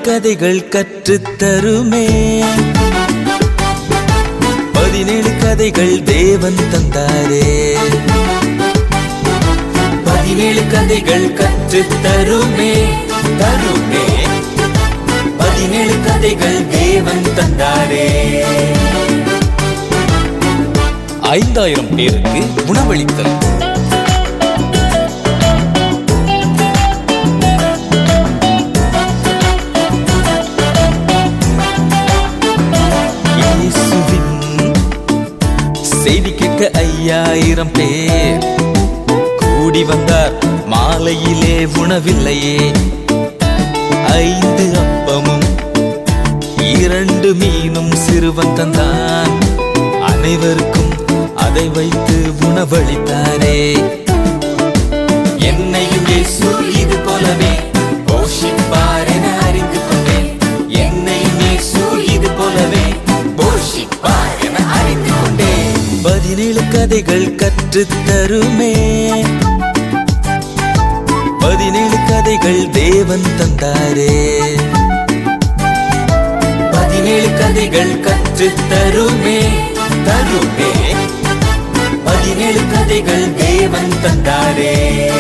கதைகள் கற்றுத் தருமே பதினேழு கதைகள் தேவன் தந்தாரே பதினேழு கதைகள் கற்றுத் தருமே தருமே பதினேழு கதைகள் தேவன் தந்தாரே ஐந்தாயிரம் பேருக்கு உணவளித்தல் இயேசுவின் செய்தி கேட்க ஐயாயிரம் பேர் கூடி வந்தார் மாலையிலே உணவில்லையே ஐந்து அப்பமும் இரண்டு மீனும் சிறுவன் தந்தான் அனைவருக்கும் அதை வைத்து உணவளித்தாரே என்னையும் இயேசு இது போலவே போஷிப்பார் என அறிந்து கொண்டேன் என்னையும் இயேசு இது போலவே போஷிப்பார் என அறிந்து கொண்டேன் பதினேழு கதைகள் கற்றுத் தருமே பதினேழு கதைகள் தேவன் தந்தாரே பதினேழு கதைகள் கற்றுத் தருமே தருமே பதினேழு கதைகள் தேவன் தந்தாரே